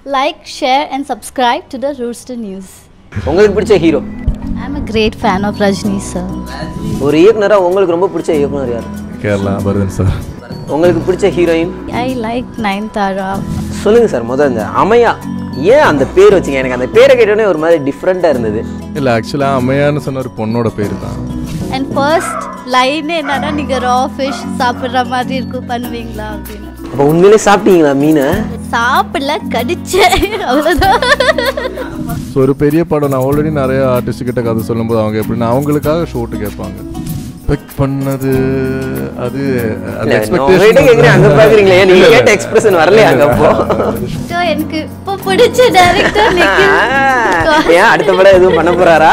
like, share, and subscribe to the Rooster News. உங்களுக்கு பிடிச்ச hero I'm a great fan of Rajni sir. ஒரு இயக்குனரா உங்களுக்கு ரொம்ப பிடிச்ச இயக்குனர் யார் கேரளா பரதன் சார் உங்களுக்கு பிடிச்ச ஹீரோயின் I like Nayanthara. சொல்லுங்க சார் முதல்ல இந்த அமையா ஏன் அந்த பேர் வச்சீங்க எனக்கு அந்த பேரை கேட்டோடனே ஒரு மாதிரி டிஃப்ரெண்ட்டாக இருந்தது இல்லை ஆக்சுவலாக அம்மையான்னு சொன்ன ஒரு பொண்ணோட பேர் தான் And first line என்னன்னா நீங்க raw fish சாப்பிட்ற மாதிரி இருக்கும் பண்ணுவீங்களா அப்படின்னு அப்போ உண்மையிலே சாப்பிட்டீங்களா மீனை சாப்பிடல கடிச்சேன் அவ்வளோதான் ஸோ ஒரு பெரிய படம் நான் ஆல்ரெடி நிறைய ஆர்டிஸ்ட் கிட்ட கதை சொல்லும்போது அவங்க எப்படின்னா அவங்களுக்காக ஷூட்டு கேட்பாங்க எக்ஸ்பெக்ட் பண்ணது அது அந்த உங்ககிட்ட கேட்குறேன் அங்கே பார்க்குறீங்களே நீங்கள் கேட்ட எக்ஸ்பிரஷன் வரலையா அங்கே அப்போ So, எனக்கு இப்போ பிடிச்ச டேரக்டர் நிக்கில் ஏன் அடுத்த படம் எதுவும் பண்ண போறாரா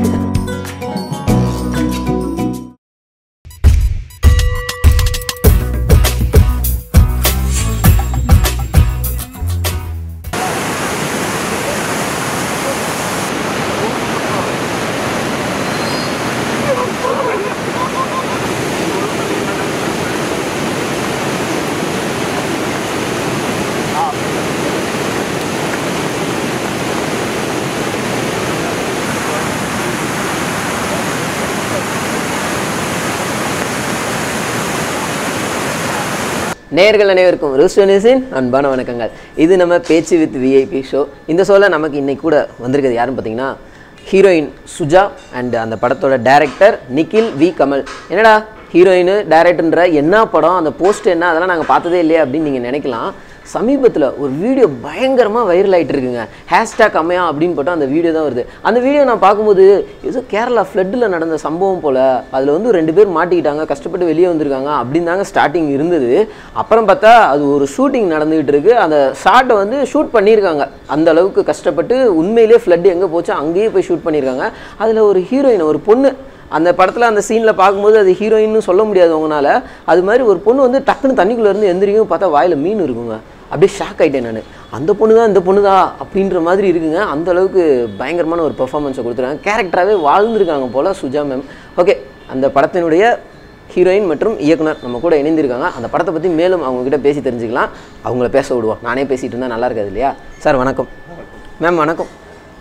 நேர்கள் அனைவருக்கும் ருஸ்வனிசின் அன்பான வணக்கங்கள் இது நம்ம பேச்சு வித் விஐபி ஷோ இந்த ஷோவில் நமக்கு இன்னைக்கு கூட வந்திருக்கிறது யாருன்னு பார்த்தீங்கன்னா ஹீரோயின் சுஜா அண்ட் அந்த படத்தோட டைரக்டர் நிக்கில் வி கமல் என்னடா ஹீரோயின் டைரக்டர்ன்ற என்ன படம் அந்த போஸ்ட் என்ன அதெல்லாம் நாங்கள் பார்த்ததே இல்லையே அப்படின்னு நீங்கள் நினைக்கலாம் சமீபத்தில் ஒரு வீடியோ பயங்கரமாக வைரல் ஆகிட்டு இருக்குங்க ஹேஷ்டாக் அம்மையா அப்படின்னு போட்டால் அந்த வீடியோ தான் வருது அந்த வீடியோ நான் பார்க்கும்போது ஏதோ கேரளா ஃப்ளட்டில் நடந்த சம்பவம் போல் அதில் வந்து ரெண்டு பேர் மாட்டிக்கிட்டாங்க கஷ்டப்பட்டு வெளியே வந்திருக்காங்க அப்படின்னு தாங்க ஸ்டார்டிங் இருந்தது அப்புறம் பார்த்தா அது ஒரு ஷூட்டிங் நடந்துகிட்டு இருக்கு அந்த ஷாட்டை வந்து ஷூட் பண்ணியிருக்காங்க அந்த அளவுக்கு கஷ்டப்பட்டு உண்மையிலேயே ஃப்ளட் எங்கே போச்சோ அங்கேயே போய் ஷூட் பண்ணியிருக்காங்க அதில் ஒரு ஹீரோயின் ஒரு பொண்ணு அந்த படத்தில் அந்த சீனில் பார்க்கும்போது அது ஹீரோயின்னு சொல்ல முடியாது உங்களால் அது மாதிரி ஒரு பொண்ணு வந்து டக்குன்னு தண்ணிக்குள்ளே இருந்து எந்திரிக்கும் பார்த்தா வாயில் மீன் இருக்குங்க அப்படியே ஷாக் ஆகிட்டேன் நான் அந்த பொண்ணு தான் இந்த பொண்ணு தான் அப்படின்ற மாதிரி இருக்குங்க அந்த அளவுக்கு பயங்கரமான ஒரு பெர்ஃபார்மன்ஸை கொடுத்துருக்காங்க கேரக்டராகவே வாழ்ந்துருக்காங்க போல் சுஜா மேம் ஓகே அந்த படத்தினுடைய ஹீரோயின் மற்றும் இயக்குனர் நம்ம கூட இணைந்திருக்காங்க அந்த படத்தை பற்றி மேலும் அவங்கக்கிட்ட பேசி தெரிஞ்சுக்கலாம் அவங்கள பேச விடுவோம் நானே பேசிகிட்டு இருந்தால் நல்லா இருக்காது இல்லையா சார் வணக்கம் மேம் வணக்கம்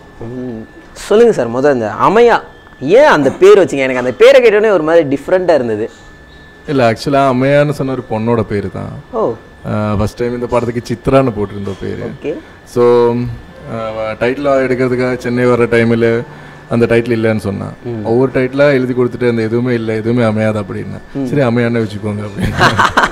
ம், சொல்லுங்க சார் முதல்ல இந்த அமையா ஏன் அந்த பேர் வச்சீங்க எனக்கு அந்த பேரை கேட்டோடனே ஒரு மாதிரி டிஃப்ரெண்ட்டாக இருந்தது இல்லை ஆக்சுவலாக அம்மையான்னு சொன்ன ஒரு பொண்ணோட பேர் தான் ஓ ஃபர்ஸ்ட் டைம் இந்த படத்துக்கு சித்ரான்னு போட்டிருந்தோம் பேர் ஓகே ஸோ டைட்டில் எடுக்கிறதுக்காக சென்னை வர டைமில் அந்த டைட்டில் இல்லைன்னு சொன்னான் ஒவ்வொரு டைட்டிலாக எழுதி கொடுத்துட்டு அந்த எதுவுமே இல்லை எதுவுமே அமையாது அப்படின்னா சரி அமையான்னு வச்சுக்கோங்க அப்படின்னு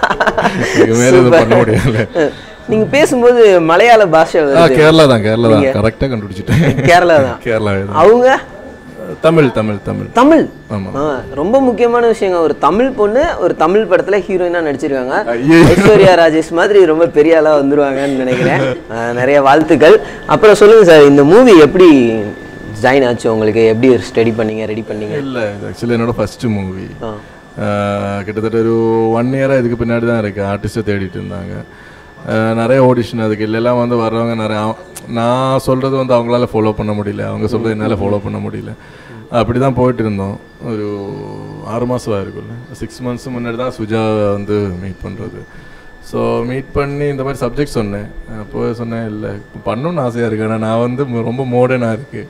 இதுக்கு மேலே எதுவும் பண்ண முடியல நீங்க பேசும்போது மலையாள பாஷை ஆ வருது கேரளா தான் கேரளா தான் கரெக்டாக கண்டுபிடிச்சிட்டேன் கேரளா தான் கேரளா தான் அவங்க தமிழ் தமிழ் தமிழ் தமிழ் ஆமா. ஆ, ரொம்ப முக்கியமான விஷயங்க ஒரு தமிழ் பொண்ணு ஒரு தமிழ் படத்துல ஹீரோயினா நடிச்சிருக்காங்க ஐயே. ஐஸ்வர்யா ராஜேஷ் மாதிரி ரொம்ப பெரிய ஆளா வந்துருவாங்கன்னு நினைக்கிறேன் ஆ, நிறைய வாழ்த்துக்கள் அப்புறம் சொல்லுங்க சார் இந்த மூவி எப்படி ஜாயின் ஆச்சு உங்களுக்கு எப்படி ஸ்டடி பண்ணீங்க ரெடி பண்ணீங்க இல்லை இது ஆக்சுவலி என்னோட ஃபர்ஸ்ட் மூவி ஆ. கிட்டத்தட்ட ஒரு ஒன் இயராக இதுக்கு பின்னாடி தான் இருக்கு ஆர்டிஸ்ட்டை தேடிட்டு இருந்தாங்க ஆஹ் நிறைய ஆடிஷன் அதுக்கு இல்லைலாம் வந்து வர்றவங்க நிறைய அவ- நான் சொல்கிறது வந்து அவங்களால ஃபாலோ பண்ண முடியல அவங்க சொல்கிறது என்னால் ஃபாலோ பண்ண முடியல அப்படி தான் போயிட்டு இருந்தோம் ஒரு ஆறு மாதம் ஆயிருக்கும்ல சிக்ஸ் மந்த்ஸ் முன்னாடி தான் சுஜா வந்து மீட் பண்ணுறது ஸோ மீட் பண்ணி இந்த மாதிரி சப்ஜெக்ட் சொன்னேன் அப்போ சொன்னேன் இல்லை பண்ணணும்னு ஆசையாக இருக்கு ஆனால் நான் வந்து ம- ரொம்ப மாடர்னாக இருக்கு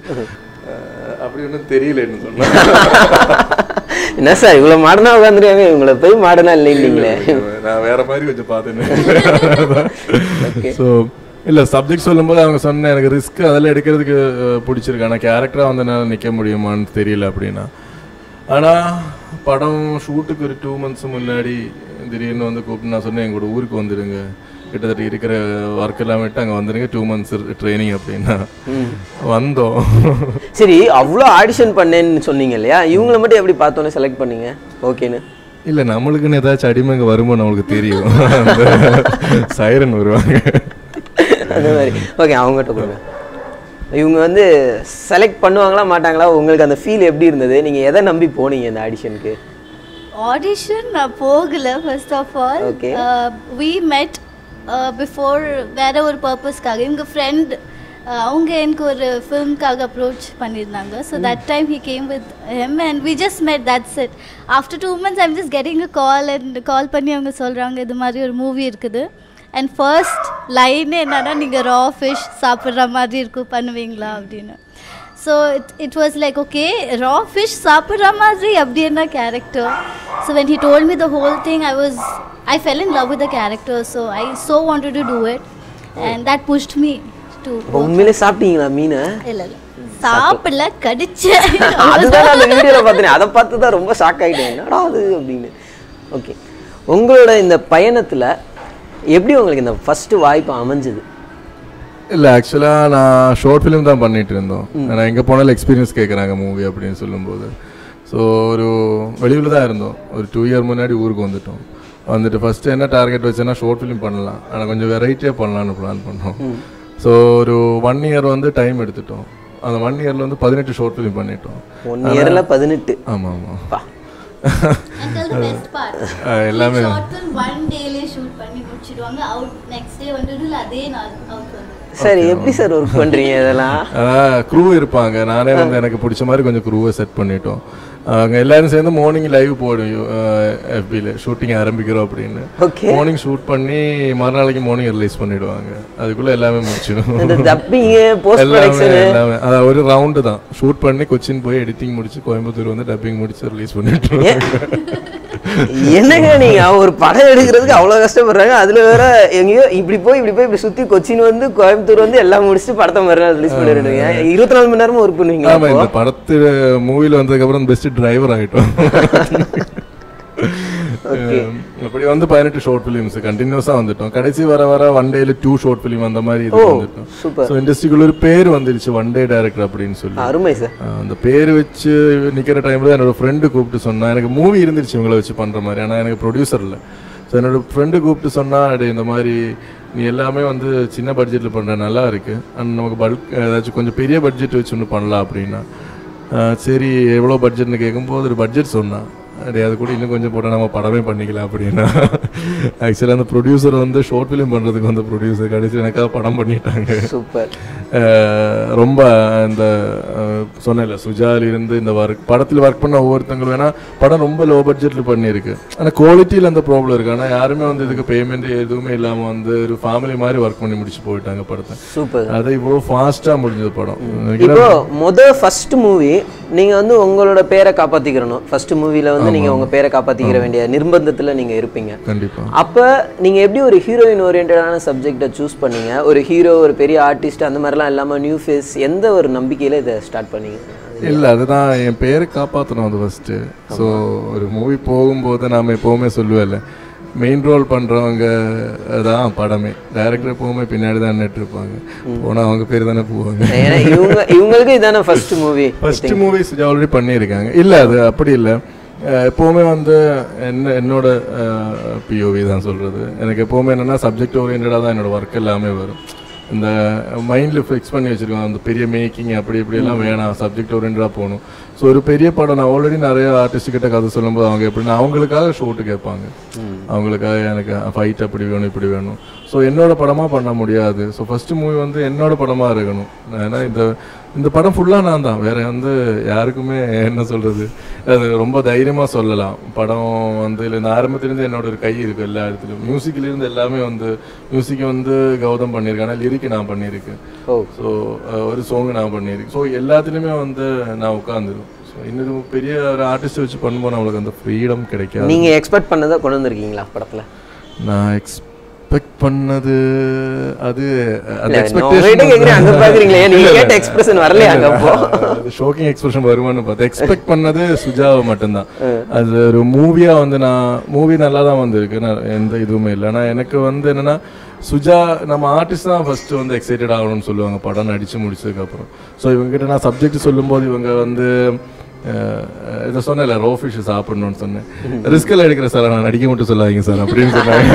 ஆஹ் அப்படி ஒன்றும் தெரியலன்னு சொன்னேன் என்ன சார் இவ்வளவு மாடனா உட்காந்துருக்காங்க இவங்கள போய் மாடனா இல்லைங்களே நான் வேற மாதிரி கொஞ்சம் பார்த்தேன் ஸோ இல்லை சப்ஜெக்ட் சொல்லும்போது அவங்க சொன்ன எனக்கு ரிஸ்க் அதெல்லாம் எடுக்கிறதுக்கு அஹ், பிடிச்சிருக்கு ஆனால் கேரக்டராக வந்து என்னால் நிற்க முடியுமான்னு தெரியல அப்படின்னா ஆனால் படம் ஷூட்டுக்கு ஒரு டூ மந்த்ஸ் முன்னாடி திடீர்னு வந்து கூப்பிட்டு நான் சொன்னேன் எங்களோட ஊருக்கு வந்துடுங்க கிட்டத்தட்ட இருக்கிற ஒர்க் எல்லாம் விட்டு அங்கே வந்துடுங்க டூ மந்த்ஸ் ட்ரைனிங் அப்படின்னா வந்தோம் சரி அவ்வளோ ஆடிஷன் பண்ணேன்னு சொன்னீங்க இல்லையா இவங்கள மட்டும் எப்படி பார்த்தோன்னே செலக்ட் பண்ணீங்க ஓகேன்னு இல்லை நம்மளுக்குன்னு ஏதாச்சும் அடிமை இங்கே வருமோ நம்மளுக்கு தெரியும் அந்த சைரன் வருவாங்க அந்த மாதிரி ஓகே அவங்ககிட்ட கொடுங்க இவங்க வந்து செலக்ட் பண்ணுவாங்களா மாட்டாங்களா உங்களுக்கு அந்த ஃபீல் எப்படி இருந்தது நீங்கள் எதை நம்பி போனீங்க இந்த ஆடிஷனுக்கு ஆடிஷன் நான் போகல first of all Okay. We met before வேற ஒரு பர்பஸ்க்காக இவங்க ஃப்ரெண்ட் அவங்க எனக்கு ஒரு ஃபிலிம்காக அப்ரோச் பண்ணியிருந்தாங்க so that time he came with him and we just met that's it after two months I'm just getting a call and call பண்ணி அவங்க சொல்கிறாங்க இது மாதிரி ஒரு மூவி இருக்குது அண்ட் ஃபர்ஸ்ட் லைன் என்னன்னா நீங்கள் ரா ஃபிஷ் சாப்பிட்ற மாதிரி இருக்கும் பண்ணுவீங்களா அப்படின்னு so it it was like okay raw fish சாப்பிட்ற மாதிரி அப்படி என்ன character so when he told me the whole thing I was I fell in love with the character so I so wanted to do it and that pushed me to அப்போ உண்மையிலே சாப்பிட்டீங்களா மீனை இல்லை இல்லை சாப்பிடல கடிச்சேன் அதுதான் நான் அந்த வீடியோவில் பார்த்தேன் அதை பார்த்து தான் ரொம்ப ஷாக் ஆகிட்டேன் என்னடா அது அப்படின்னு ஓகே உங்களோட இந்த பயணத்தில் எப்படி உங்களுக்கு இந்த ஃபஸ்ட்டு வாய்ப்பு அமைஞ்சது இல்லை ஆக்சுவலாக நான் ஷார்ட் ஃபிலிம் தான் பண்ணிட்டு இருந்தோம் நான் எங்கே போனாலும் எக்ஸ்பீரியன்ஸ் கேட்குறாங்க மூவி அப்படின்னு சொல்லும்போது ஸோ ஒரு வெளியூரில் தான் இருந்தோம் ஒரு டூ இயர் முன்னாடி ஊருக்கு வந்துட்டோம் வந்துட்டு ஃபஸ்ட்டு என்ன டார்கெட் வச்சேன்னா ஷார்ட் ஃபிலிம் பண்ணலாம் ஆனால் கொஞ்சம் வெரைட்டியாக பண்ணலான்னு பிளான் பண்ணோம் ஸோ ஒரு ஒன் இயர் வந்து டைம் எடுத்துட்டோம் அந்த ஒன் இயரில் வந்து பதினெட்டு ஷார்ட் ஃபிலிம் பண்ணிட்டோம் ஒன் இயரில் பதினெட்டு ஆமாம் ஆமாம் பா Until the best part. எல்லாமே ஷார்ட் ஃபிலிம் ஒன் டேலே ஷூட் பண்ணி முடிச்சிடுவாங்க அவுட் நெக்ஸ்ட் டே வந்துட்டு அதே நாள் அவுட் வந்து சார் எப்படி சார் ஒர்க் பண்ணுறீங்க இதெல்லாம் அதான் க்ரூ இருப்பாங்க நானே வந்து எனக்கு பிடிச்ச மாதிரி கொஞ்சம் க்ரூவை செட் பண்ணிட்டோம் அவங்க எல்லாரும் சேர்ந்து மார்னிங் லைவ் போடும் எஃபியில் ஷூட்டிங் ஆரம்பிக்கிறோம் அப்படின்னு Okay. மார்னிங் ஷூட் பண்ணி மறுநாளைக்கு மார்னிங் ரிலீஸ் பண்ணிடுவாங்க அதுக்குள்ள எல்லாமே முடிச்சிடும் இந்த டப்பிங்கு போஸ்ட் எல்லாமே ப்ரொடக்ஷனு எல்லாமே அதான் ஒரு ரவுண்டு தான் ஷூட் பண்ணி கொச்சின் போய் எடிட்டிங் முடிச்சு கோயம்புத்தூர் வந்து டப்பிங் முடிச்சு ரிலீஸ் பண்ணிட்டு என்னங்க நீங்க ஒரு படம் எடுக்கிறதுக்கு அவ்வளவு கஷ்டப்படுறாங்க அதுல வேற எங்கேயோ இப்படி போய் இப்படி போய் இப்படி சுத்தி கொச்சின் வந்து கோயம்புத்தூர் வந்து எல்லாம் முடிச்சுட்டு படத்தை மறுநாள் ரிலீஸ் பண்ணிடுறீங்க இருபத்தி நாலு மணி நேரமும் ஒர்க் பண்ணுவீங்களா ஆமா இந்த படத்து மூவில வந்ததுக்கு அப்புறம் பெஸ்ட் டிரைவர் ஆயிட்டோம் அஹ் அப்படி வந்து பதினெட்டு ஷார்ட் ஃபிலிம்ஸ் கண்டினியூஸா வந்துட்டோம் கடைசி வர வர ஒன் டேல டூ ஷார்ட் ஃபிலிம் அந்த மாதிரி இது வந்துட்டோம் சூப்பர் ஸோ இண்டஸ்ட்ரிக்குள்ள ஒரு பேர் வந்துருச்சு ஒன் டே டைரக்டர் அப்படின்னு சொல்லி அருமை சார் அஹ் அந்த பேர் வச்சு நிக்கிற டைம்ல என்னோட ஃப்ரெண்டு கூப்பிட்டு சொன்னா எனக்கு மூவி இருந்துருச்சு இவங்களை வச்சு பண்ற மாதிரி ஆனா எனக்கு ப்ரொடியூசர் இல்லை ஸோ என்னோட ஃப்ரெண்டு கூப்பிட்டு சொன்னா "டேய், இந்த மாதிரி நீ எல்லாமே வந்து சின்ன பட்ஜெட்டில் பண்ற நல்லா இருக்கு அண்ட் நமக்கு பல்க் ஏதாச்சும் கொஞ்சம் பெரிய பட்ஜெட் வச்சு ஒன்று பண்ணலாம் அப்படின்னா அஹ் சரி எவ்வளோ பட்ஜெட்னு கேட்கும்போது ஒரு பட்ஜெட் சொன்னான் அடே அது கூட இன்னும் கொஞ்சம் போட்டால் நம்ம படமே பண்ணிக்கலாம் அப்படின்னா ஆக்சுவலாக அந்த ப்ரொடியூசர் வந்து ஷார்ட் ஃபிலிம் பண்ணுறதுக்கு வந்து ப்ரொடியூசர் கடைசி எனக்காக படம் பண்ணிட்டாங்க சூப்பர் அஹ் ரொம்ப இந்த அஹ், சொன்னேன்ல சுஜால இருந்து இந்த ஒர்க் படத்தில் ஒர்க் பண்ண ஒவ்வொருத்தங்களும் வேணா படம் ரொம்ப லோ பட்ஜெட்ல பண்ணியிருக்கு ஆனால் குவாலிட்டியில் அந்த ப்ராப்ளம் இருக்கு ஆனால் யாருமே வந்து இதுக்கு பேமெண்ட் எதுவுமே இல்லாமல் வந்து ஒரு ஃபேமிலி மாதிரி ஒர்க் பண்ணி முடிச்சு போயிட்டாங்க படத்தை சூப்பர் அது இவ்வளோ ஃபாஸ்ட்டாக முடிஞ்சது படம் இப்போ முத ஃபர்ஸ்ட் மூவி நீங்க வந்து உங்களோட பேரை காப்பாத்திக்கிறணும் ஃபர்ஸ்ட் மூவில வந்து நீங்க உங்க பேரை காப்பாத்திக்கிற வேண்டிய நிர்பந்தத்துல நீங்க இருப்பீங்க கண்டிப்பா அப்ப நீங்க எப்படி ஒரு ஹீரோயின் ஓரியன்டான சப்ஜெக்டை சூஸ் பண்ணீங்க ஒரு ஹீரோ ஒரு பெரிய ஆர்டிஸ்ட் அந்த மாதிரிலாம் இல்லாம நியூ ஃபேஸ் எந்த ஒரு நம்பிக்கையில இதை ஸ்டார்ட் பண்ணீங்க இல்ல அதுதான் என் பேரை காப்பாற்றணும் அது ஃபர்ஸ்ட் ஸோ ஒரு மூவி போகும்போது நாம எப்பவுமே சொல்லுவேன்ல மெயின் ரோல் பண்றவங்க தான் படமே டைரக்டர் எப்பவுமே பின்னாடி தான் நின்னுட்டு இருப்பாங்க போனா அவங்க பேர் தானே போவாங்க ஏன்னா இவங்க இவங்களுக்கு இதான first movie first movies already பண்ணியிருக்காங்க இல்ல அது அப்படி இல்லை எப்போவுமே வந்து என்ன என்னோட பிஓவி தான் சொல்றது எனக்கு எப்போவுமே என்னன்னா சப்ஜெக்ட் ஓரியன்டாக தான் என்னோட ஒர்க் எல்லாமே வரும் இந்த மைண்டில் ஃபிக்ஸ் பண்ணி வச்சிருக்கோம் அந்த பெரிய மேக்கிங் அப்படி இப்படி எல்லாம் வேணாம் சப்ஜெக்ட் ஓரியன்டாக போகணும் ஸோ ஒரு பெரிய படம் நான் ஆல்ரெடி நிறைய ஆர்டிஸ்ட் கிட்ட கதை சொல்லும்போது அவங்க எப்படின்னா அவங்களுக்காக ஷூட்டு கேட்பாங்க அவங்களுக்காக எனக்கு ஃபைட் அப்படி வேணும் இப்படி வேணும் ஸோ என்னோட படமாக பண்ண முடியாது ஸோ ஃபர்ஸ்ட் மூவி வந்து என்னோட படமாக இருக்கணும் ஏன்னா இந்த இந்த படம் ஃபுல்லாக நான் தான் வேற வந்து யாருக்குமே என்ன சொல்றது அது ரொம்ப தைரியமாக சொல்லலாம் படம் வந்து இல்லை இந்த ஆரம்பத்துலேருந்து என்னோட ஒரு கை இருக்கு எல்லா இடத்துலையும் மியூசிக்லேருந்து எல்லாமே வந்து மியூசிக்கை வந்து கௌதம் பண்ணியிருக்கேன் ஆனால் லிரிக் நான் பண்ணியிருக்கேன் ஓ ஸோ ஒரு சாங் நான் பண்ணியிருக்கேன் ஸோ எல்லாத்துலேயுமே வந்து நான் உட்காந்துருவேன் ஸோ இன்னொரு பெரிய ஒரு ஆர்டிஸ்ட் வச்சு பண்ணும்போது நம்மளுக்கு அந்த ஃப்ரீடம் கிடைக்காது நீங்க எக்ஸ்பெக்ட் பண்ணதை கொண்டு வந்திருக்கீங்களா படத்துல நான் எக்ஸ்பெக்ட் பண்ணது அது அந்த இல்ல, நான் உங்ககிட்ட expectation கேக்குறேன், அங்க வந்து- பாக்குறீங்களே, நீங்க இல்ல, இல்ல. கேட்ட expression வரலையா அங்க அப்போ? அது ஷோக்கிங் எக்ஸ்பிரஷன் வருமான்னு பார்த்தேன் எக்ஸ்பெக்ட் பண்ணது சுஜாவை மட்டும்தான் அது ஒரு மூவியா வந்து நான் மூவி நல்லா தான் வந்திருக்கு நான் எந்த இதுவுமே இல்லை ஆனால் எனக்கு வந்து என்னன்னா சுஜா நம்ம ஆர்டிஸ்ட் தான் ஃபர்ஸ்ட் வந்து எக்ஸைட்டட் ஆகணும்னு சொல்லுவாங்க படம் நடிச்சு முடிச்சதுக்கு அப்புறம் ஸோ இவங்ககிட்ட நான் சப்ஜெக்ட் சொல்லும்போது இவங்க வந்து அஹ், இதை சொன்னேன்ல ரோ ஃபிஷ் சாப்பிடணும்னு சொன்னேன் ரிஸ்கில் எடுக்கிற சார் நான் நடிக்க மட்டும் சொல்லாதீங்க சார் அப்படின்னு சொன்னாங்க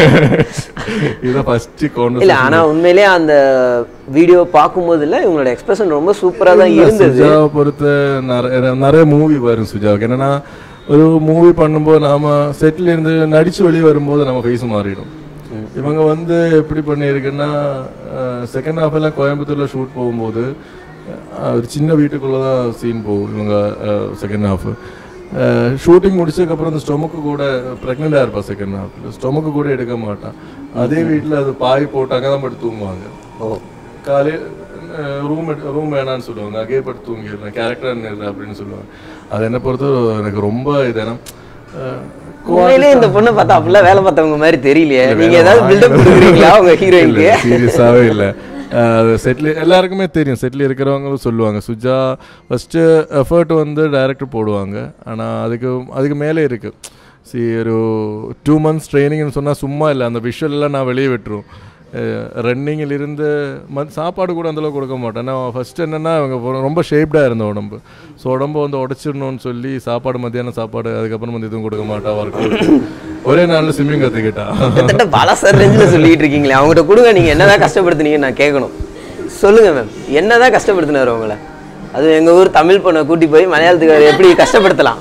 இதான் ஃபர்ஸ்ட் கொண்டு இல்ல ஆனா உண்மையிலேயே அந்த வீடியோ பார்க்கும்போது இல்ல இவங்களோட எக்ஸ்பிரஷன் ரொம்ப சூப்பரா தான் இல்ல, இருந்தது சுஜாவை பொறுத்த நிறைய நிறைய மூவி வரும் சுஜாவுக்கு என்னன்னா ஒரு மூவி பண்ணும்போது நாம செட்டில் இருந்து நடிச்சு வெளியே வரும்போது நம்ம ஃபேஸ் மாறிடும் இவங்க வந்து எப்படி பண்ணியிருக்குன்னா செகண்ட் ஹாஃப் எல்லாம் கோயம்புத்தூர்ல ஷூட் போகும்போது அஹ், ஒரு சின்ன வீட்டுக்குள்ள தான் சீன் போகும் இவங்க செகண்ட் ஹாஃப் ஷூட்டிங் முடிச்சதுக்கப்புறம் அந்த ஸ்டொமக்கு கூட ப்ரெக்னெண்ட்டாக இருப்பா செகண்ட் ஹாஃபில் ஸ்டொமக்கு கூட எடுக்க மாட்டான் அதே வீட்டில் அது பாய் போட்டு அங்கே தான் படுத்து தூங்குவாங்க ஓ காலையில் ரூம் ரூம் வேணான்னு சொல்லுவாங்க அங்கேயே படுத்து தூங்கிடுறேன் கேரக்டர் அப்படின்னு சொல்லுவாங்க அது என்ன பொறுத்தவரை எனக்கு ரொம்ப இது ஏன்னா அஹ், உண்மையிலே இந்த பொண்ணை பார்த்தா அப்படிலாம் வேலை பார்த்தவங்க மாதிரி தெரியலையே நீங்க ஏதாவது பில்டப் கொடுக்குறீங்களா உங்க ஹீரோயினுக்கு சீரியஸாகவே இல்லை செட்டில் எல்லாருக்குமே தெரியும் செட்டில் இருக்கிறவங்களும் சொல்லுவாங்க சுஜா ஃபஸ்ட்டு எஃபர்ட் வந்து டைரக்டர் போடுவாங்க ஆனால் அதுக்கு அதுக்கு மேலே இருக்குது சி ஒரு டூ மந்த்ஸ் ட்ரைனிங்னு சொன்னால் சும்மா இல்லை அந்த விஷுவல் எல்லாம் நான் வெளியே விட்டுரும் ரன்னிங்கில் இருந்து மத் சாப்பாடு கூட அந்தளவுக்கு கொடுக்க மாட்டேன் நான் ஃபஸ்ட்டு என்னென்னா அவங்க ரொம்ப ஷேப்டாக இருந்த உடம்பு ஸோ உடம்பு வந்து உடச்சிடணும்னு சொல்லி சாப்பாடு மத்தியானம் சாப்பாடு அதுக்கப்புறம் வந்து எதுவும் கொடுக்க மாட்டா ஒர்க் ஒரே நாளில் ஸ்விம்மிங் கற்றுக்கிட்டா கிட்டத்தட்ட பல சார் ரேஞ்சில் சொல்லிட்டு இருக்கீங்களே அவங்ககிட்ட கொடுங்க நீங்க என்னதான் கஷ்டப்படுத்துனீங்கன்னு நான் கேட்கணும் சொல்லுங்க மேம் என்னதான் கஷ்டப்படுத்தினாரு உங்களை அது எங்க ஊர் தமிழ் பொண்ணை கூட்டி போய் மலையாளத்துக்கு எப்படி கஷ்டப்படுத்தலாம்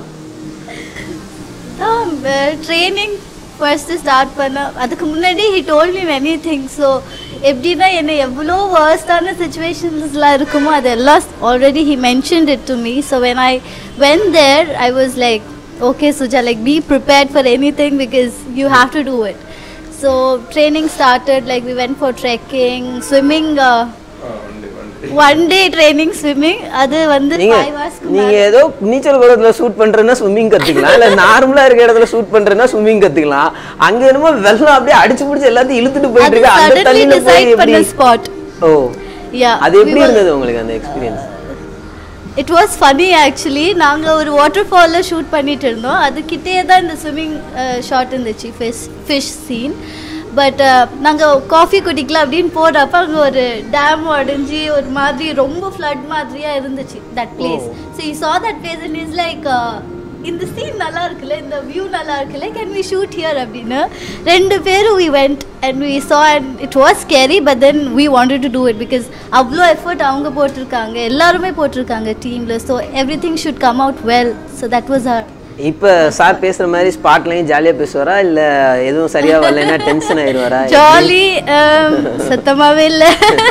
ட்ரைனிங் ஃபர்ஸ்ட்டு ஸ்டார்ட் பண்ண அதுக்கு முன்னாடி he told me many things so எப்படின்னா என்னை எவ்வளோ வேர்ஸ்டான சுச்சுவேஷன்ஸ்லாம் இருக்குமோ அதெல்லாம் already he mentioned it to me so when I when there I was like okay Suja like be prepared for anything because you have to do it so training started like we went for trekking swimming one day training swimming அது வந்து நீங்க five ஹவர்ஸ்க்கு நீங்க ஏதோ நீச்சல் குளத்துல shoot பண்றேன்னா swimming கத்துக்கலாம் இல்ல நார்மலா இருக்க இடத்துல ஷூட் பண்றேன்னா ஸ்விம்மிங் கத்துக்கலாம் அங்க என்னமோ வெள்ளம் அப்படியே அடிச்சு பிடிச்சி எல்லாத்தையும் இழுத்துட்டு போயிட்டு அது இருக்கு அந்த suddenly தண்ணியில போய் decide எப்படி பண்ண ஸ்பாட் ஓ யா அது எப்படி இருந்தது உங்களுக்கு அந்த experience it was funny actually நாங்கள் ஒரு வாட்டர் ஃபாலில் ஷூட் பண்ணிட்டு இருந்தோம் அதுக்கிட்டே தான் இந்த ஸ்விம்மிங் ஷாட் இருந்துச்சு ஃபிஷ் ஃபிஷ் சீன் பட் நாங்கள் காஃபி குடிக்கலாம் அப்படின்னு போகிறப்ப அங்கே ஒரு டேம் உடஞ்சி ஒரு மாதிரி ரொம்ப ஃப்ளட் மாதிரியாக இருந்துச்சு that place so you saw that place and is like இந்த சீன் நல்லா இருக்குல்ல இந்த வியூ நல்லா இருக்குல்ல கேன் வி ஷூட் ஹியர் அப்படின்னு ரெண்டு பேரும் we went and we saw and it was scary but then we wanted to do it because அவ்வளோ எஃபர்ட் அவங்க போட்டிருக்காங்க எல்லாருமே போட்டிருக்காங்க டீமில் so everything should come out well so that was our இப்ப சார் பேசுற மாதிரி ஸ்பாட்லயும் ஜாலியா பேசுவாரா இல்ல எதுவும் சரியா வரலைன்னா டென்ஷன் ஆயிடுவாரா ஜாலி சத்தமாகவே இல்லை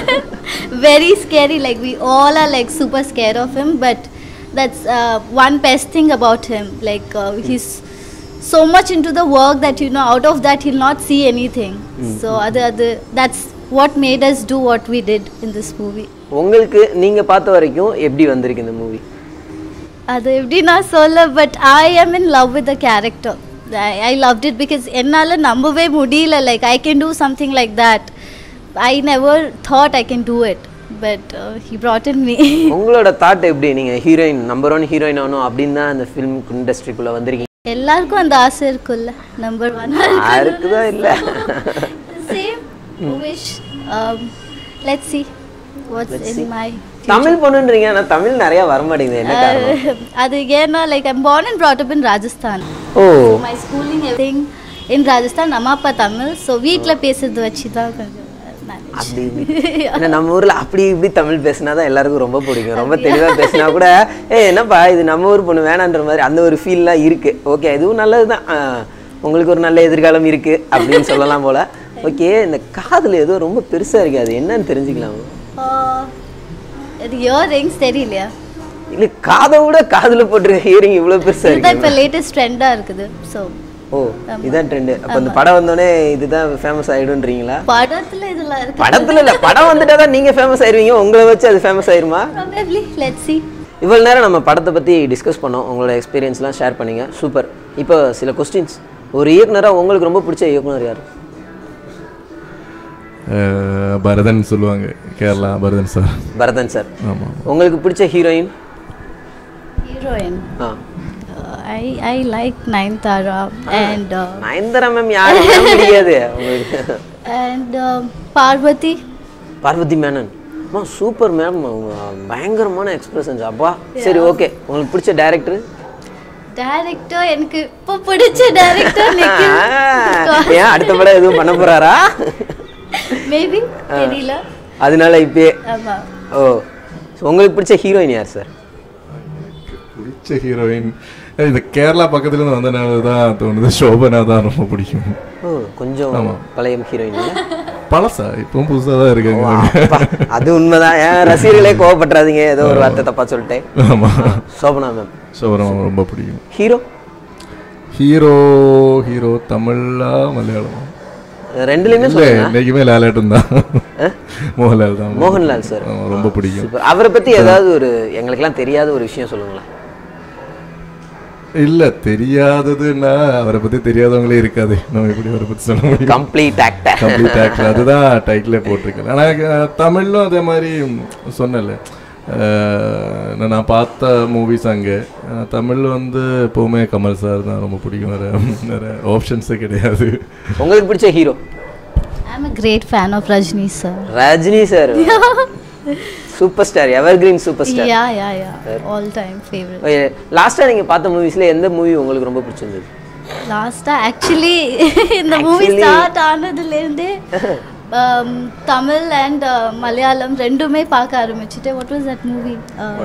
very scary like we all are like super scare of him but that's one best thing about him like he's so much into the work that you know out of that he'll not see anything so அது அது that's what made us do what we did in this movie உங்களுக்கு நீங்க பார்த்த வரைக்கும் எப்படி வந்திருக்கு இந்த movie அது எப்படி நான் சொல்ல but I am in love with the character I, I loved it because என்னால் நம்பவே முடியல like I can do something like that I never thought I can do it but he brought in me உங்களோட thought எப்படி நீங்க heroine number one heroine ஆகணும் அப்படின்னு தான் அந்த ஃபிலிம் இண்டஸ்ட்ரிக்குள்ள வந்திருக்கீங்க எல்லாருக்கும் அந்த ஆசை இருக்குல்ல நம்பர் ஒன் யாருக்கு தான் இல்ல same wish let's see what's in my Tamil பொண்ணுன்றீங்க ஆனா தமிழ் நிறைய வர மாட்டேங்குது என்ன காரணம் அது ஏன்னா like I'm born and brought up in Rajasthan oh my schooling everything in Rajasthan அம்மா அப்பா தமிழ் ஸோ வீட்டில் பேசுறது வச்சு தான் கொஞ்சம் manage. அப்படி ஏன்னா நம்ம ஊர்ல அப்படி இப்படி தமிழ் பேசினா தான் எல்லாருக்கும் ரொம்ப பிடிக்கும் ரொம்ப தெளிவா பேசினா கூட ஏ என்னப்பா இது நம்ம ஊர் பொண்ணு வேணான்ற மாதிரி அந்த ஒரு ஃபீல்லாம் இருக்கு ஓகே இதுவும் நல்லதுதான் ஆ, உங்களுக்கு ஒரு நல்ல எதிர்காலம் இருக்கு அப்படின்னு சொல்லலாம் போல ஓகே இந்த காதுல ஏதோ ரொம்ப பெருசா இருக்கு அது என்னன்னு தெரிஞ்சுக்கலாம் ஆஹ், இது இயரிங்ஸ் தெரியலையா இல்ல காதை விட காதுல போட்டிருக்க ஹியரிங் இவ்வளவு பெருசா இதுதான் இருக்கு இப்போ லேட்டஸ்ட் ட்ரெண்டாக இருக்குது ஸோ ஓ இதான் ட்ரெண்ட் அப்ப இந்த படம் வந்தோடனே இதுதான் ஃபேமஸ் ஆயிடும்ன்றீங்களா படத்தில் இதெல்லாம் இருக்கு படத்துல இல்ல படம் வந்துட்டா தான் நீங்க ஃபேமஸ் ஆயிருவீங்க உங்களை வச்சு அது ஃபேமஸ் ஆயிருமா ப்ராபப்ளி லெட்ஸ் see இவ்வளவு நேரம் நம்ம படத்தை பத்தி டிஸ்கஸ் பண்ணோம் உங்களோட எக்ஸ்பீரியன்ஸ்லாம் ஷேர் பண்ணீங்க சூப்பர் இப்போ சில கொஸ்டின்ஸ் ஒரு இயக்குனரா உங்களுக்கு ரொம்ப பிடிச்ச இயக்குனர் யார் அஹ் பரதன் சொல்லுவாங்க கேரளா பரதன் சார் பரதன் சார் ஆமாம் உங்களுக்கு பிடிச்ச heroine heroine ah I I like Nayanthara and Nayanthara ma'am யாருமே முடியாது உங்களுக்கு அண்ட் பார்வதி பார்வதி மேனன் அம்மா சூப்பர் மேம் அவங்க பயங்கரமான எக்ஸ்பிரஷன்ஸ் அப்பா சரி ஓகே உங்களுக்கு பிடிச்ச டைரக்டர் டைரக்டர் எனக்கு இப்போ பிடிச்ச டைரக்டர் நிக்கில் ஏன் அடுத்த படம் எதுவும் பண்ண போறாரா மேபி தெரியல அதனால இப்பயே ஆமா ஓ So, உங்களுக்கு பிடிச்ச ஹீரோயின் யார் சார் பிடிச்ச ஹீரோயின் இந்த கேரளா பக்கத்துல இருந்து வந்தனால தான் தோணுது சோபனா தான் ரொம்ப பிடிக்கும் ஓ கொஞ்சம் பழைய ஹீரோயின் பழசா இப்பவும் புதுசாக தான் இருக்காங்க அப்பா, அது உண்மைதான் ஏன் ரசிகர்களே கோவப்பட்டுறாதீங்க ஏதோ ஒரு வார்த்தை தப்பா சொல்லிட்டேன் ஆமாம் சோபனா மேம் சோபரம் ரொம்ப பிடிக்கும் ஹீரோ ஹீரோ ஹீரோ தமிழா மலையாளமா ரெண்டுலையுமே இல்லை சொல்லுங்க இன்னைக்குமே லாலேட்டன் தான் மோகன்லால் தான் மோகன்லால் சார் ஆமா, ரொம்ப பிடிக்கும் சூப்பர் அவரை பத்தி ஏதாவது ஒரு எங்களுக்கெல்லாம் தெரியாத ஒரு விஷயம் சொல்லுங்களேன் இல்ல தெரியாததுன்னா அவரை பத்தி தெரியாதவங்களே இருக்காது நம்ம எப்படி அவரை பத்தி சொல்ல முடியும் கம்ப்ளீட் ஆக்டர் கம்ப்ளீட் ஆக்டர் அதுதான் டைட்டிலே போட்டிருக்கேன் ஆனால் அஹ், தமிழ்லும் அதே மாதிரி சொன்னல நான் பார்த்த மூவிஸ் அங்கே அஹ், தமிழ் வந்து எப்போவுமே கமல் சார் தான் ரொம்ப பிடிக்கும் வேற வேற ஆப்ஷன்ஸே கிடையாது உங்களுக்கு பிடிச்ச hero I'm a great fan of Rajni sir. Rajini sir super star evergreen super star Yeah, yeah, yeah. All time favorite. லாஸ்டா நீங்க பார்த்த மூவிஸ்ல எந்த மூவி உங்களுக்கு ரொம்ப பிடிச்சிருந்தது லாஸ்டா ஆக்சுவலி இந்த மூவி Actually- ஸ்டார்ட் ஆனதுலேருந்தே தமிழ் அண்ட் மலையாளம் ரெண்டுமே பார்க்க ஆரம்பிச்சுட்டு வாட் வாஸ் தட் மூவி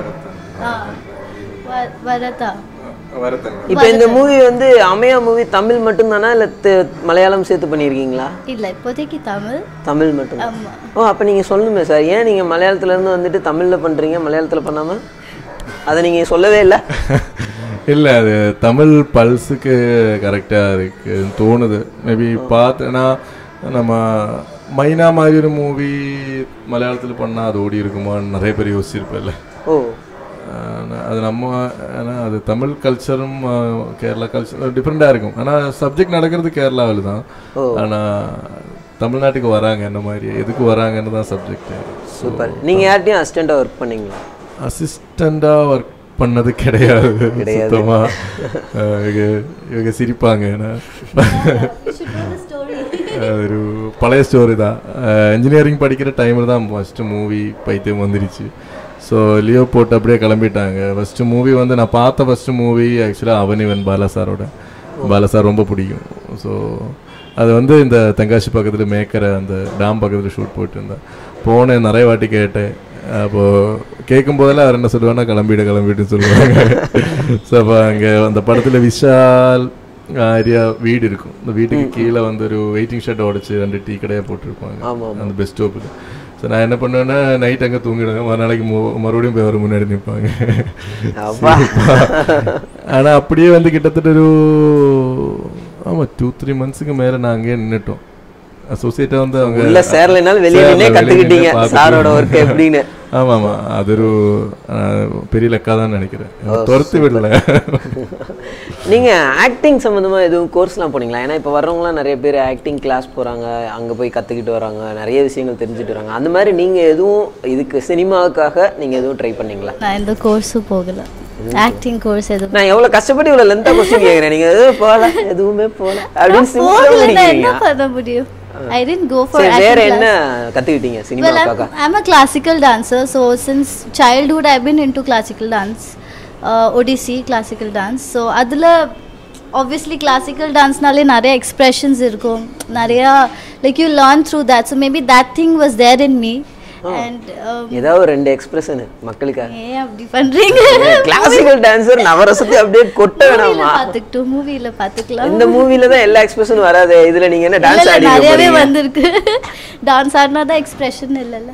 வரதா இப்போ இந்த மூவி வந்து அமையா மூவி தமிழ் மட்டும்தானா இல்ல தெ- மலையாளம் சேர்த்து பண்ணியிருக்கீங்களா இல்ல இப்போதைக்கு தமிழ் தமிழ் மட்டும் ஆமா ஓ அப்ப நீங்க சொல்லுங்க சார் ஏன் நீங்க மலையாளத்துல இருந்து வந்துட்டு தமிழ்ல பண்றீங்க மலையாளத்துல பண்ணாம அதை நீங்க சொல்லவே இல்லை இல்லை அது தமிழ் பல்ஸுக்கு கரெக்டாக இருக்குன்னு தோணுது மேபி பார்த்தேன்னா நம்ம மைனா மாதிரி ஒரு மூவி மலையாளத்தில் பண்ணால் அது ஓடி இருக்குமான்னு நிறைய பேர் யோசிச்சிருப்பேன்ல ஓ ஆனா, அது நம்ம ஏன்னா அது தமிழ் கல்ச்சரும் கேரளா கல்ச்சர் டிஃப்ரெண்ட்டாக இருக்கும் ஆனால் சப்ஜெக்ட் நடக்கிறது கேரளாவில் தான் ஆனால் தமிழ்நாட்டுக்கு வராங்க என்ன மாதிரி எதுக்கு வராங்கன்னு தான் சப்ஜெக்ட் சூப்பர் நீங்க யார்கிட்டயும் அசிஸ்டண்டா ஒர்க் பண்ணீங்களா அசிஸ்டண்டாக ஒர்க் பண்ணது கிடையாது சுத்தமா அஹ் இவங்க இவங்க சிரிப்பாங்க ஏன்னா அது ஒரு பழைய ஸ்டோரி தான் இன்ஜினியரிங் படிக்கிற டைமில் தான் ஃபஸ்ட்டு மூவி பைத்தியம் வந்துருச்சு ஸோ லியோ போட்டு அப்படியே கிளம்பிட்டாங்க ஃபஸ்ட்டு மூவி வந்து நான் பார்த்த ஃபஸ்ட்டு மூவி ஆக்சுவலாக அவனிவன் பாலா சாரோட பாலா சார் ரொம்ப பிடிக்கும் ஸோ அது வந்து இந்த தெங்காசி பக்கத்தில் மேக்கரை அந்த டேம் பக்கத்தில் ஷூட் போயிட்டு இருந்தேன் போனேன் நிறைய வாட்டி கேட்டேன் அப்போது கேட்கும் போதெல்லாம் அவர் என்ன சொல்லுவாங்கன்னா கிளம்பிடு கிளம்பிட்டு சொல்லுவாங்க ஸோ அப்போ அங்கே அந்த படத்தில் விஷால் ஆரியா வீடு இருக்கும் இந்த வீட்டுக்கு கீழே வந்து ஒரு வெயிட்டிங் ஷெட் உடச்சி ரெண்டு டீ கடையாக போட்டிருப்பாங்க ஆமா, அந்த பெஸ்ட் ஸ்டாப்பில் ஸோ நான் என்ன பண்ணுவேன்னா நைட் அங்கே தூங்கிடுவேன் மறுநாளைக்கு மு- மறுபடியும் போய் அவர் முன்னாடி நிற்பாங்க அப்பா ஆனால் அப்படியே வந்து கிட்டத்தட்ட ஒரு ஆமாம் டூ த்ரீ மந்த்ஸுக்கு மேலே நான் அங்கேயே நின்றுட்டோம் அசோசியேட்டாக வந்து அவங்க உள்ள சேரலைனாலும் வெளியே சேரல, நின்னே வெளிய கத்துக்கிட்டீங்க நின்னு பார்த்துட்டு சாரோட ஒர்க் எப்படின்னு ஆமாம் ஆமாம் அது ஒரு அஹ், பெரிய லெக்கா தான் நினைக்கிறேன் துரத்து விடல நீங்க ஆக்டிங் சம்மந்தமா எதுவும் கோர்ஸ்லாம் போனீங்களா ஏன்னா இப்போ வர்றவங்களாம் நிறைய பேர் ஆக்டிங் கிளாஸ் போறாங்க அங்க போய் கத்துக்கிட்டு வராங்க நிறைய விஷயங்கள் தெரிஞ்சுட்டு வராங்க அந்த மாதிரி நீங்க எதுவும் இதுக்கு சினிமாவுக்காக நீங்க எதுவும் ட்ரை பண்ணீங்களா நான் எந்த கோர்ஸும் போகல ஆக்டிங் கோர்ஸ் எதுவும் நான் எவ்வளவு கஷ்டப்பட்டு இவ்வளவு லென்த்தா கொஸ்டின் கேக்குறேன் நீங்க எதுவும் போகல எதுவுமே போகல அப்படின்னு சிம்பிளா போகலன்னா என்ன முடிக்கிறீங்க பண்ண முடியும் ஐ டென்ட் கோ ஃபார் சரி வேற ஆக்டிங் என்ன கத்துக்கிட்டீங்க Well, சினிமாவுக்காக I'm, I'm a classical dancer, so since childhood I've been into classical dance, uh, Odissi classical dance. So அதில் obviously classical danceனாலே நிறைய expressions இருக்கும் நிறையா like you learn through that. So maybe that thing was there in me. And um, ஏதாவது ஒரு ரெண்டு expression மக்களுக்காக ஏன் அப்படி பண்றீங்க கிளாசிக்கல் டான்சர் நவரசத்தை அப்படியே கொட்ட மூவில வேணாமா பார்த்துக்கிட்டோம் மூவில பார்த்துக்கலாம் இந்த மூவில தான் எல்லா எக்ஸ்பிரஷனும் வராது இதுல நீங்க என்ன இல்ல, டான்ஸ் இல்ல, ஆடி நிறையவே வந்திருக்கு டான்ஸ் ஆடினா தான் எக்ஸ்பிரஷன் இல்லைல்ல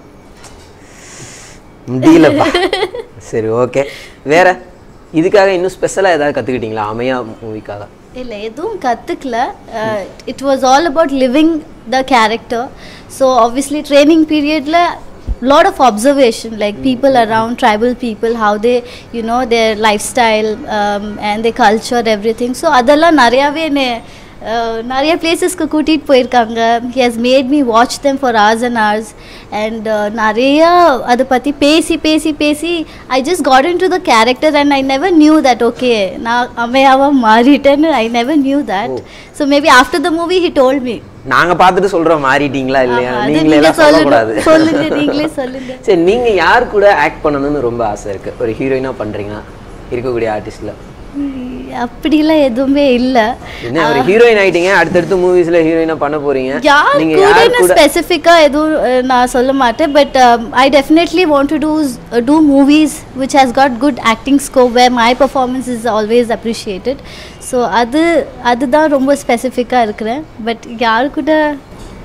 முடியலப்பா சரி ஓகே வேற இதுக்காக இன்னும் ஸ்பெஷலா ஏதாவது கத்துக்கிட்டீங்களா அமையா மூவிக்காக இல்லை எதுவும் கற்றுக்கல it was all about living the character so obviously training பீரியடில் lot of observation like people around tribal people how they you know their lifestyle um, and their culture everything so அதெல்லாம் நிறையாவே என்னை uh, நிறைய பிளேசஸ்க்கு கூட்டிகிட்டு போயிருக்காங்க he has made me watch them for hours and hours and uh, நிறையா அதை பற்றி பேசி பேசி பேசி I just got into the character and I never knew that okay நான் அம்மையாவாக மாறிட்டேன்னு I never knew that so maybe after the movie he told me நாங்க பார்த்துட்டு சொல்றோம் மாறிட்டீங்களா இல்லையா அது நீங்களே நீங்க எல்லாம் சொல்லுங்க சொல்லக்கூடாது சொல்லுங்க நீங்களே சொல்லுங்க சரி நீங்க யார் கூட ஆக்ட் பண்ணணும்னு ரொம்ப ஆசை இருக்கு ஒரு ஹீரோயினா பண்றீங்கன்னா இருக்கக்கூடிய ஆர்டிஸ்ட்ல உம், அப்படிலாம் எதுவுமே இல்லை என்ன ஒரு ஹீரோயின் ஆயிட்டீங்க அடுத்தடுத்து மூவிஸ்ல ஹீரோயினா பண்ண போறீங்க யார் நீங்க யார் கூடன்னு கூட ஸ்பெசிஃபிக்காக எதுவும் அஹ், நான் சொல்ல மாட்டேன் but I definitely want to do do movies which has got good acting scope where my performance is always appreciated so அது அதுதான் ரொம்ப ஸ்பெசிஃபிக்காக இருக்கிறேன் பட் யாரு கூட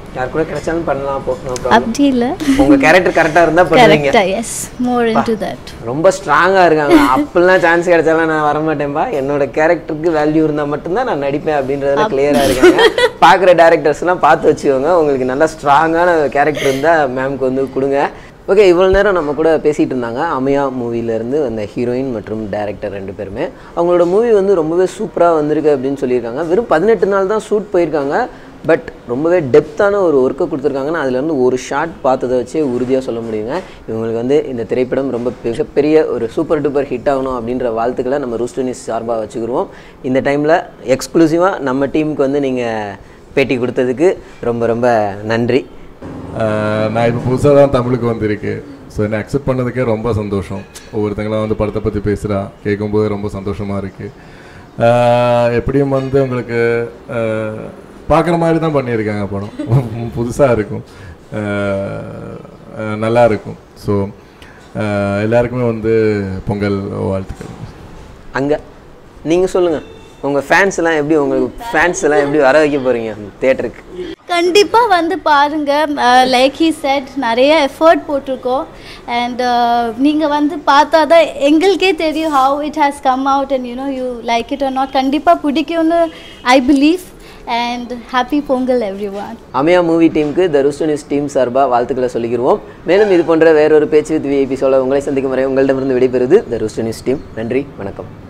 யார் கூட கிடைச்சாலும் பண்ணலாம் போ no problem. அப்படி இல்லை உங்க கேரக்டர் கரெக்டா இருந்தா பண்ணுவீங்க கரெக்டாக yes more into that ரொம்ப ஸ்ட்ராங்கா இருக்காங்க அப்பெல்லாம் சான்ஸ் கிடைச்சாலும் நான் வரமாட்டேன்பா என்னோட கேரக்டருக்கு வேல்யூ இருந்தா மட்டும்தான் நான் நடிப்பேன் அப்படின்றதுல கிளியரா இருக்காங்க பாக்குற டேரக்டர்ஸ்லாம் பார்த்து வச்சுக்கோங்க உங்களுக்கு நல்லா ஸ்ட்ராங்கான கேரக்டர் இருந்தா மேம்க்கு வந்து கொடுங்க ஓகே இவ்வளோ நேரம் நம்ம கூட பேசிகிட்டு இருந்தாங்க அமியா மூவிலேருந்து அந்த ஹீரோயின் மற்றும் டேரக்டர் ரெண்டு பேருமே அவங்களோட மூவி வந்து ரொம்பவே சூப்பராக வந்திருக்கு அப்படின்னு சொல்லியிருக்காங்க வெறும் பதினெட்டு நாள் தான் ஷூட் போயிருக்காங்க பட் ரொம்பவே டெப்த்தான ஒரு ஒர்க்கை கொடுத்துருக்காங்கன்னா அதுலேருந்து ஒரு ஷாட் பார்த்ததை வச்சே உறுதியாக சொல்ல முடியுங்க இவங்களுக்கு வந்து இந்த திரைப்படம் ரொம்ப மிகப்பெரிய ஒரு சூப்பர் டூப்பர் ஹிட் ஆகணும் அப்படின்ற வாழ்த்துக்களை நம்ம ரூஸ்டோ நியூஸ் சார்பாக வச்சுக்கிருவோம் இந்த டைமில் எக்ஸ்க்ளூசிவாக நம்ம டீமுக்கு வந்து நீங்கள் பேட்டி கொடுத்ததுக்கு ரொம்ப ரொம்ப நன்றி ஆஹ் நான் இப்போ புதுசாக தான் தமிழுக்கு வந்திருக்கு ஸோ என்னை அக்செப்ட் பண்ணதுக்கே ரொம்ப சந்தோஷம் ஒவ்வொருத்தங்களாம் வந்து படத்தை பற்றி பேசுகிறா கேட்கும்போது ரொம்ப சந்தோஷமாக இருக்குது எப்படியும் வந்து உங்களுக்கு பார்க்குற மாதிரி தான் பண்ணியிருக்காங்க படம் புதுசாக இருக்கும் ஆஹ் ஆஹ் நல்லா இருக்கும் ஸோ எல்லாருக்குமே வந்து பொங்கல் வாழ்த்துக்கள் அங்கே நீங்கள் சொல்லுங்கள் உங்கள் ஃபேன்ஸ் எல்லாம் எப்படி உங்களுக்கு ஃபேன்ஸ் எல்லாம் எப்படி வர வைக்க போகிறீங்க தேட்டருக்கு கண்டிப்பாக வந்து பாருங்க லைக் ஹி செட் நிறைய எஃபர்ட் போட்டிருக்கோம் அண்ட் நீங்கள் வந்து பார்த்தா தான் எங்களுக்கே தெரியும் how it has come out and you know you like it or not கண்டிப்பாக பிடிக்கும்னு I believe and happy Pongal everyone Amaya movie டீமுக்கு த ருஸ்டனிஸ் டீம் சார்பாக வாழ்த்துக்களை சொல்லிக்கிறோம் மேலும் இது போன்ற வேறொரு பேச்சு வித் விஐபி சொல்ல உங்களை சந்திக்கும் வரை உங்களிடமிருந்து விடைபெறுது த ருஸ்டனிஸ் டீம் நன்றி வணக்கம்